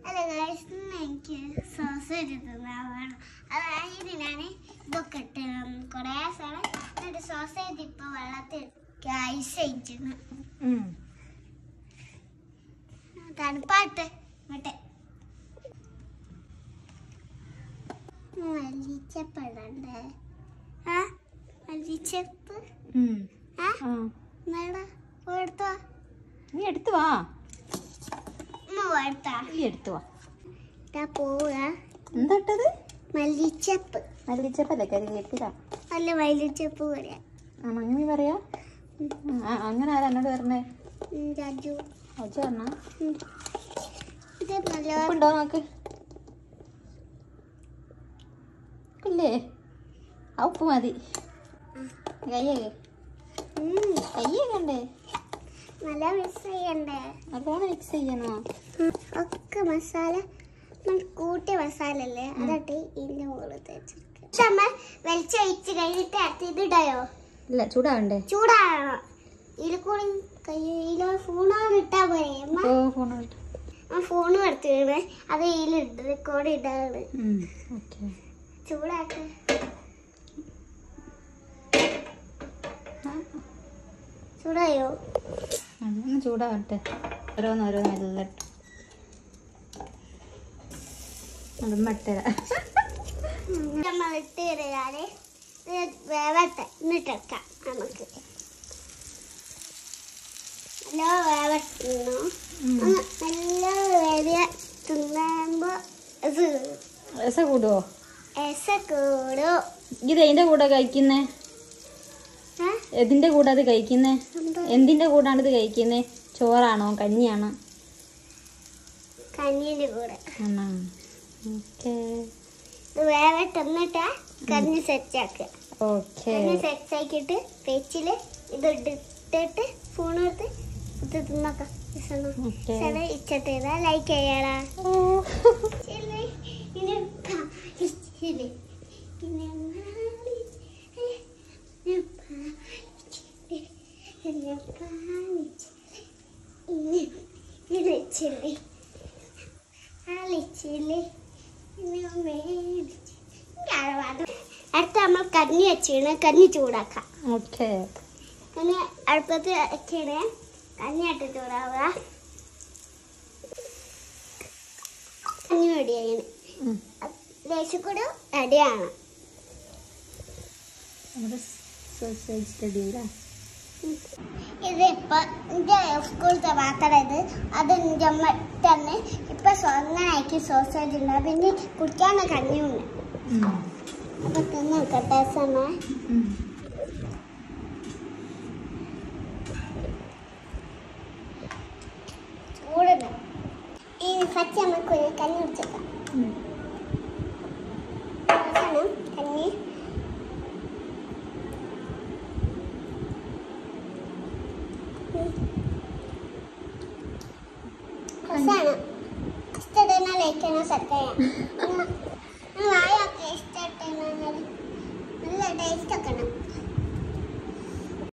അല്ല guys, ഇന്ന് എനിക്ക് സോസേജ് തിന്നാൻ വേണം അതായത് ഞാൻ ഇതൊക്കെ ഇട്ട് കുറേ സ്ഥലം എന്നിട്ട് സോസേജ് ഇപ്പൊ വെള്ളത്തിൽ ഐസ് അയച്ചിരുന്നു തണുപ്പാട്ടെ മറ്റേ മല്ലിച്ചപ്പടണ്ടേ ആ മല്ലിച്ചപ്പ് ആ എന്നാടാ പോയെടുത്തോ നീ എടുത്തു വാ ഉമ്മ പോയെടുത്താ നീ എടുത്തു വാ ഇതാ പോവുക എന്താ ഇട്ടത് മല്ലിച്ചപ്പ് മല്ലിച്ചപ്പല്ലേ കരിവേപ്പില നല്ല മല്ലിച്ചപ്പ് പറയാം ആണോ അങ്ങനെ പറയാ ആ, അങ്ങനെ ആരാ എന്നോട് പറഞ്ഞേ രാജു അജു പറഞ്ഞ ഉം. ഇത് നല്ല ഉപ്പുണ്ടോ നോക്ക് ഇല്ലേ ആ ഉപ്പ് മതി കയ്യേ ഉം, കയ്യേ കണ്ടേ നല്ല മിക്സ് ചെയ്യണ്ടേ നല്ലോണം മിക്സ് ചെയ്യണോ ഉം, ഒക്കെ മസാല നമ്മൾ കൂട്ടിയ മസാല അല്ലേ അതാട്ട് ഇതിന്റെ മുകളിൽ തേച്ചെടുക്കുക പക്ഷെ നമ്മൾ വെളിച്ചം ഒഴിച്ച് കഴിഞ്ഞിട്ട് അടുത്ത് ഇതിടയോ ഇല്ല ചൂടാവണ്ടേ ചൂടാണോ ഇതിൽ കൂടി കയ്യിലോ ഫോണോട് ഇട്ടാ പോരെ അമ്മ ഓ ഫോൺ ആ ഫോണും എടുത്തിട്ട് അത് ഇതിലിട്ട് റെക്കോർഡ് ഇടാണ് ഓക്കെ ചൂടാക്ക് ചൂടായോ ഒന്ന് ചൂടാവട്ടെ ഓരോന്ന് ഓരോന്ന് എല്ലാം ഇട്ട് അതും മട്ടര നമ്മൾ ഇട്ട് കഴിഞ്ഞാല് ഇത് വേവട്ടെ എന്നിട്ടെടുക്കാം നമുക്ക് നല്ല വേവട്ടുന്നു നല്ല വേവിയ തിന്നുമ്പോ ഇത് രസ കൂടുവോ എസ കൂടും ഇത് ഇതിന്റെ കൂടെ കഴിക്കുന്നേ ആ? എതിന്റെ കൂടെ അത് കഴിക്കുന്നേ എന്താ? എന്തിന്റെ കൂടാണ് ഇത് കഴിക്കുന്നേ ചോറാണോ കഞ്ഞിയാണോ കഞ്ഞിന്റെ കൂടെ ആണോ ഓക്കെ ഇത് വേവട്ടെ എന്നിട്ടാ കഞ്ഞി സെറ്റ് ആക്കുക ഓക്കെ കഞ്ഞി സെറ്റ് ആക്കിയിട്ട് പെച്ചില് ഇത് ഇട്ടിട്ട് ഫോൺ എടുത്ത് ഇത് തിന്നോക്കാം ഓക്കെ ഇച്ചിട്ട് ലൈക്ക് ചെയ്യടാ ചില്ലി, ഇനി പ- ചില്ലി. ഇനി പാലിച്ചില്ലി, ഇനി പാലിച്ചില്ലി, ഇനി പാലിച്ചില്ലി, ഇനി ഇടിച്ചില്ലി, പാലിച്ചില്ലി, ഇനി മേടിച്ചില്ലി. ഇങ്ങനെ വേണം. അടുത്ത നമ്മൾ കഞ്ഞി വെച്ചിണ് കഞ്ഞി ചൂടാക്കാം ഓക്കെ കഞ്ഞി അടുപ്പത്ത് വെച്ചിണ് കഞ്ഞിയായിട്ട് ചൂടാവുക കഞ്ഞി റെഡിയായിന് ദേശക്കൂടെ റെഡിയാണ് സോസേജ് സ്റ്റഡിയില്ല ഇത് ഇപ്പൊ എന്റെ സ്കൂളത്തെ മാത്രം ഇത് അത് എന്റെ അമ്മ തന്നെ ഇപ്പൊ സ്വന്തമാക്കി സോസേജ് ഉണ്ട് പിന്നെ കുടിക്കാനുള്ള കഞ്ഞിയുണ്ട് അപ്പൊ തിന്ന് നോക്കട്ടെ സമയം ചൂടുണ്ട് ഈ ഫസ്റ്റ് നമുക്ക് കഞ്ഞി കുടിച്ചേക്കാം അവസാനം കഞ്ഞി അവസാനം ഇഷ്ടത്തിന് ലയിക്കണം സത്യം വായൊക്കെ ഇഷ്ടത്തിന് നല്ല ടേസ്റ്റ് ഒക്കെ ഉണ്ട്